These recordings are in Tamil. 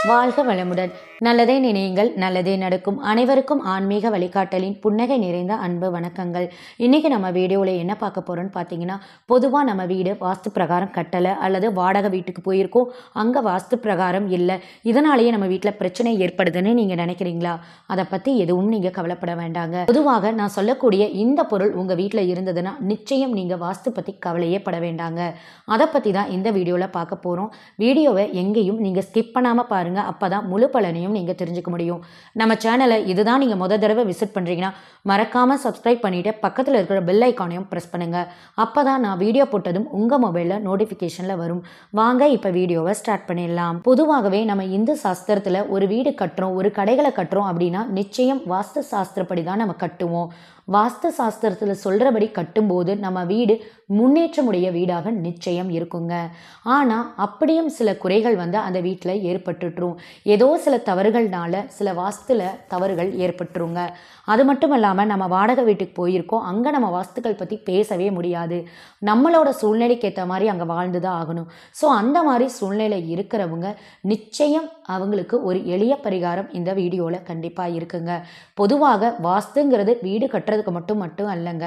வாழ்க வளமுடன் நல்லதே நினையுங்கள் நல்லதே நடக்கும் அனைவருக்கும் ஆன்மீக வழிகாட்டலின் புன்னகை நிறைந்த அன்பு வணக்கங்கள் இன்றைக்கி நம்ம வீடியோவில் என்ன பார்க்க போகிறோம்னு பார்த்தீங்கன்னா பொதுவாக நம்ம வீடு வாஸ்து பிரகாரம் கட்டலை அல்லது வாடகை வீட்டுக்கு போயிருக்கோம் அங்கே வாஸ்து பிரகாரம் இல்லை இதனாலேயே நம்ம வீட்டில் பிரச்சனை ஏற்படுதுன்னு நீங்கள் நினைக்கிறீங்களா அதை பற்றி எதுவும் நீங்கள் கவலைப்பட வேண்டாங்க பொதுவாக நான் சொல்லக்கூடிய இந்த பொருள் உங்கள் வீட்டில் இருந்ததுன்னா நிச்சயம் நீங்கள் வாஸ்து பற்றி கவலையே பட வேண்டாங்க அதை பற்றி தான் இந்த வீடியோவில் பார்க்க போகிறோம் வீடியோவை எங்கேயும் நீங்கள் ஸ்கிப் பண்ணாமல் பாருங்கள் அப்போ தான் முழு பலனையும் நீங்கள் தெரிஞ்சுக்க முடியும் நம்ம சேனலை இதுதான் நீங்கள் முத தடவை விசிட் பண்ணுறீங்கன்னா மறக்காமல் சப்ஸ்கிரைப் பண்ணிவிட்டு பக்கத்தில் இருக்கிற பெல் ஐக்கானையும் ப்ரெஸ் பண்ணுங்கள் அப்போ தான் நான் வீடியோ போட்டதும் உங்கள் மொபைலில் நோட்டிஃபிகேஷனில் வரும் வாங்க இப்போ வீடியோவை ஸ்டார்ட் பண்ணிடலாம் பொதுவாகவே நம்ம இந்து சாஸ்திரத்தில் ஒரு வீடு கட்டுறோம் ஒரு கடைகளை கட்டுறோம் அப்படின்னா நிச்சயம் வாஸ்து சாஸ்திரப்படி தான் நம்ம கட்டுவோம் வாஸ்து சாஸ்திரத்தில் சொல்கிறபடி கட்டும்போது நம்ம வீடு முன்னேற்றமுடைய வீடாக நிச்சயம் இருக்குங்க ஆனால் அப்படியும் சில குறைகள் வந்து அந்த வீட்டில் ஏற்பட்டுட்ரும் ஏதோ சில தவறுகள்னால சில வாஸ்துல தவறுகள் ஏற்பட்டுருங்க அது மட்டும் இல்லாமல் நம்ம வாடகை வீட்டுக்கு போயிருக்கோம் அங்கே நம்ம வாஸ்துக்கள் பற்றி பேசவே முடியாது நம்மளோட சூழ்நிலைக்கு ஏற்ற மாதிரி அங்கே வாழ்ந்து தான் ஆகணும் ஸோ அந்த மாதிரி சூழ்நிலை இருக்கிறவங்க நிச்சயம் அவங்களுக்கு ஒரு எளிய பரிகாரம் இந்த வீடியோவில் கண்டிப்பாக இருக்குங்க பொதுவாக வாஸ்துங்கிறது வீடு கட்டுறதுக்கு மட்டும் மட்டும் அல்லங்க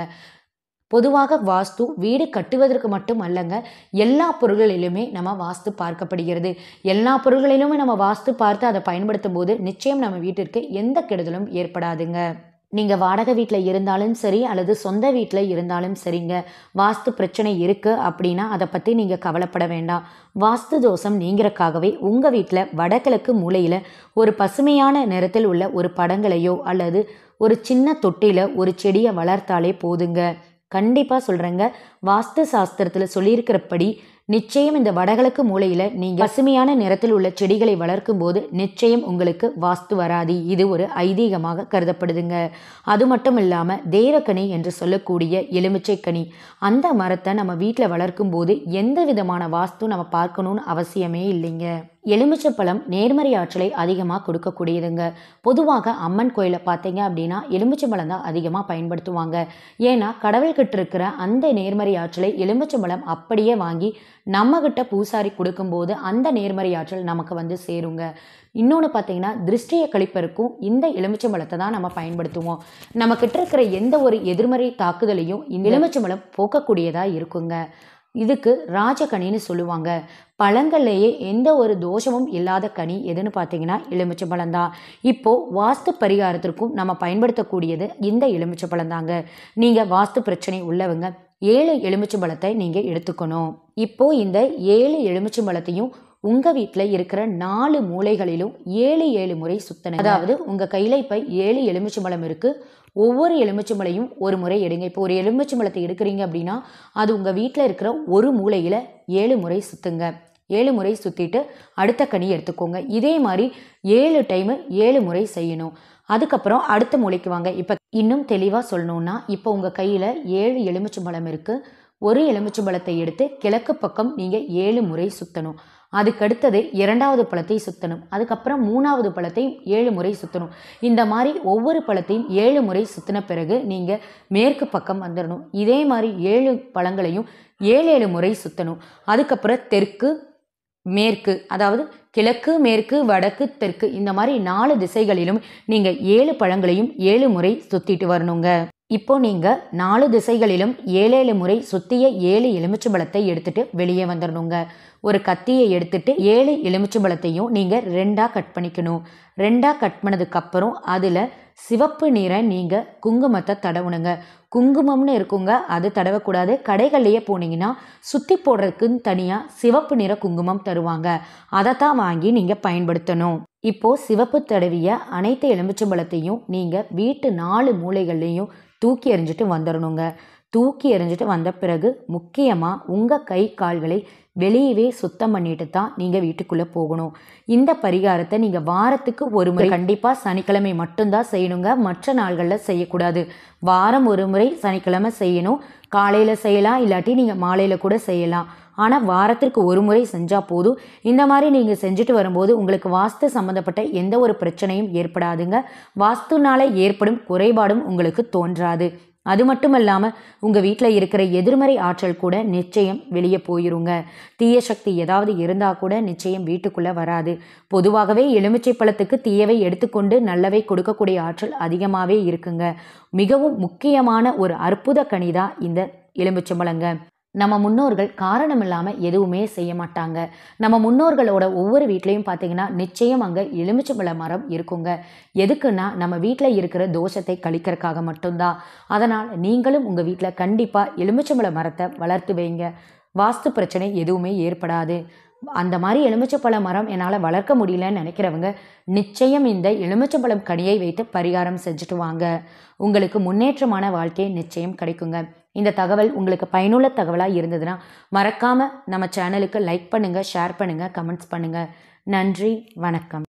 பொதுவாக வாஸ்து வீடு கட்டுவதற்கு மட்டும் அல்லங்க எல்லா பொருள்களிலுமே நம்ம வாஸ்து பார்க்கப்படுகிறது எல்லா பொருள்களிலுமே நம்ம வாஸ்து பார்த்து அதை பயன்படுத்தும் போது நிச்சயம் நம்ம வீட்டிற்கு எந்த கெடுதலும் ஏற்படாதுங்க நீங்கள் வாடகை வீட்டில் இருந்தாலும் சரி அல்லது சொந்த வீட்டில் இருந்தாலும் சரிங்க வாஸ்து பிரச்சனை இருக்குது அப்படின்னா அதை பற்றி நீங்கள் கவலைப்பட வேண்டாம் வாஸ்து தோஷம் நீங்கிறக்காகவே உங்கள் வீட்டில் வடகிழக்கு மூலையில் ஒரு பசுமையான நிறத்தில் உள்ள ஒரு படங்களையோ அல்லது ஒரு சின்ன தொட்டியில் ஒரு செடியை வளர்த்தாலே போதுங்க கண்டிப்பாக சொல்கிறேங்க வாஸ்து சாஸ்திரத்தில் சொல்லியிருக்கிறபடி நிச்சயம் இந்த வடகிழக்கு மூலையில் நீங்கள் பசுமையான நிறத்தில் உள்ள செடிகளை வளர்க்கும் போது நிச்சயம் உங்களுக்கு வாஸ்து வராது இது ஒரு ஐதீகமாக கருதப்படுதுங்க அது மட்டும் இல்லாமல் தேவக்கனி என்று சொல்லக்கூடிய எலுமிச்சை கனி அந்த மரத்தை நம்ம வீட்டில் வளர்க்கும் போது எந்த விதமான வாஸ்து நம்ம பார்க்கணும்னு அவசியமே இல்லைங்க எலுமிச்சப்பழம் நேர்மறை ஆற்றலை அதிகமாக கொடுக்கக்கூடியதுங்க பொதுவாக அம்மன் கோயிலை பார்த்தீங்க அப்படின்னா எலுமிச்சம்பழம் தான் அதிகமாக பயன்படுத்துவாங்க ஏன்னா கடவுள்கிட்ட இருக்கிற அந்த நேர்மறை ஆற்றலை எலுமிச்சம்பழம் அப்படியே வாங்கி நம்மக்கிட்ட பூசாரி கொடுக்கும்போது அந்த நேர்மறை ஆற்றல் நமக்கு வந்து சேருங்க இன்னொன்று பார்த்தீங்கன்னா திருஷ்டியை கழிப்பதற்கும் இந்த எலுமிச்சம்பழத்தை தான் நம்ம பயன்படுத்துவோம் நம்மக்கிட்ட இருக்கிற எந்த ஒரு எதிர்மறை தாக்குதலையும் இந்த எலுமிச்சம்பழம் போக்கக்கூடியதாக இருக்குங்க இதுக்கு ராஜகனின்னு சொல்லுவாங்க பழங்கள்லேயே எந்த ஒரு தோஷமும் இல்லாத கனி எதுன்னு பார்த்தீங்கன்னா எலுமிச்சம்பழம் தான் இப்போது வாஸ்து பரிகாரத்திற்கும் நம்ம பயன்படுத்தக்கூடியது இந்த எலுமிச்சம்பழம் தாங்க நீங்கள் வாஸ்து பிரச்சனை உள்ளவங்க ஏழு எலுமிச்சம்பழத்தை நீங்கள் எடுத்துக்கணும் இப்போது இந்த ஏழு எலுமிச்சம்பழத்தையும் உங்கள் வீட்டில் இருக்கிற நாலு மூலைகளிலும் ஏழு ஏழு முறை சுத்தணும் அதாவது உங்கள் கையில் இப்போ ஏழு எலுமிச்சம்பழம் இருக்குது ஒவ்வொரு எலுமிச்சம்பழையும் ஒரு முறை எடுங்க இப்போ ஒரு எலுமிச்சம்பழத்தை எடுக்கிறீங்க அப்படின்னா அது உங்கள் வீட்டில் இருக்கிற ஒரு மூலையில் ஏழு முறை சுற்றுங்க ஏழு முறை சுற்றிட்டு அடுத்த கனி எடுத்துக்கோங்க இதே மாதிரி ஏழு டைமு ஏழு முறை செய்யணும் அதுக்கப்புறம் அடுத்த மூளைக்கு வாங்க இப்போ இன்னும் தெளிவாக சொல்லணுன்னா இப்போ உங்கள் கையில் ஏழு எலுமிச்சம்பழம் இருக்குது ஒரு எலுமிச்சம்பழத்தை எடுத்து கிழக்கு பக்கம் நீங்கள் ஏழு முறை சுற்றணும் அதுக்கடுத்தது இரண்டாவது பழத்தை சுற்றணும் அதுக்கப்புறம் மூணாவது பழத்தையும் ஏழு முறை சுற்றணும் இந்த மாதிரி ஒவ்வொரு பழத்தையும் ஏழு முறை சுற்றின பிறகு நீங்கள் மேற்கு பக்கம் வந்துடணும் இதே மாதிரி ஏழு பழங்களையும் ஏழு ஏழு முறை சுற்றணும் அதுக்கப்புறம் தெற்கு மேற்கு அதாவது கிழக்கு மேற்கு வடக்கு தெற்கு இந்த மாதிரி நாலு திசைகளிலும் நீங்கள் ஏழு பழங்களையும் ஏழு முறை சுற்றிட்டு வரணுங்க இப்போ நீங்கள் நாலு திசைகளிலும் ஏழேழு முறை சுற்றிய ஏழு எலுமிச்சம்பழத்தை எடுத்துட்டு வெளியே வந்துடணுங்க ஒரு கத்தியை எடுத்துட்டு ஏழு எலுமிச்சம்பழத்தையும் நீங்கள் ரெண்டாக கட் பண்ணிக்கணும் ரெண்டாக கட் பண்ணதுக்கப்புறம் அதில் சிவப்பு நிற நீங்கள் குங்குமத்தை தடவுணுங்க குங்குமம்னு இருக்குங்க அது தடவக்கூடாது கடைகள்லையே போனீங்கன்னா சுற்றி போடுறதுக்குன்னு தனியாக சிவப்பு நிற குங்குமம் தருவாங்க அதை தான் வாங்கி நீங்கள் பயன்படுத்தணும் இப்போது சிவப்பு தடவிய அனைத்து எலுமிச்சம்பழத்தையும் நீங்கள் வீட்டு நாலு மூலைகள்லையும் தூக்கி எறிஞ்சிட்டு வந்துடணுங்க தூக்கி எறிஞ்சிட்டு வந்த பிறகு முக்கியமாக உங்கள் கை கால்களை வெளியவே சுத்தம் பண்ணிட்டு தான் நீங்கள் வீட்டுக்குள்ளே போகணும் இந்த பரிகாரத்தை நீங்கள் வாரத்துக்கு ஒரு முறை கண்டிப்பாக சனிக்கிழமை மட்டும்தான் செய்யணுங்க மற்ற நாள்களில் செய்யக்கூடாது வாரம் ஒரு முறை சனிக்கிழமை செய்யணும் காலையில் செய்யலாம் இல்லாட்டி நீங்கள் மாலையில் கூட செய்யலாம் ஆனால் வாரத்திற்கு ஒரு முறை செஞ்சால் போதும் இந்த மாதிரி நீங்கள் செஞ்சுட்டு வரும்போது உங்களுக்கு வாஸ்து சம்மந்தப்பட்ட எந்த ஒரு பிரச்சனையும் ஏற்படாதுங்க வாஸ்துனால ஏற்படும் குறைபாடும் உங்களுக்கு தோன்றாது அது மட்டும் இல்லாமல் உங்கள் வீட்டில் இருக்கிற எதிர்மறை ஆற்றல் கூட நிச்சயம் வெளியே போயிருங்க தீய சக்தி ஏதாவது இருந்தால் கூட நிச்சயம் வீட்டுக்குள்ளே வராது பொதுவாகவே எலுமிச்சை பழத்துக்கு தீயவை எடுத்துக்கொண்டு நல்லவை கொடுக்கக்கூடிய ஆற்றல் அதிகமாகவே இருக்குங்க மிகவும் முக்கியமான ஒரு அற்புத கனிதா இந்த எலுமிச்சம்பழங்க நம்ம முன்னோர்கள் காரணம் இல்லாமல் எதுவுமே செய்ய மாட்டாங்க நம்ம முன்னோர்களோட ஒவ்வொரு வீட்லேயும் பார்த்தீங்கன்னா நிச்சயம் அங்கே எலுமிச்சம்பழ மரம் இருக்குங்க எதுக்குன்னா நம்ம வீட்டில் இருக்கிற தோஷத்தை கழிக்கிறதுக்காக மட்டும்தான் அதனால் நீங்களும் உங்கள் வீட்டில் கண்டிப்பாக எலுமிச்சம்பழ மரத்தை வளர்த்து வைங்க வாஸ்து பிரச்சனை எதுவுமே ஏற்படாது அந்த மாதிரி எலுமிச்சப்பழ மரம் என்னால் வளர்க்க முடியலன்னு நினைக்கிறவங்க நிச்சயம் இந்த எலுமிச்சம்பழம் கனியை வைத்து பரிகாரம் செஞ்சுட்டு வாங்க உங்களுக்கு முன்னேற்றமான வாழ்க்கை நிச்சயம் கிடைக்குங்க இந்த தகவல் உங்களுக்கு பயனுள்ள தகவலாக இருந்ததுன்னா மறக்காமல் நம்ம சேனலுக்கு லைக் பண்ணுங்கள் ஷேர் பண்ணுங்கள் கமெண்ட்ஸ் பண்ணுங்கள் நன்றி வணக்கம்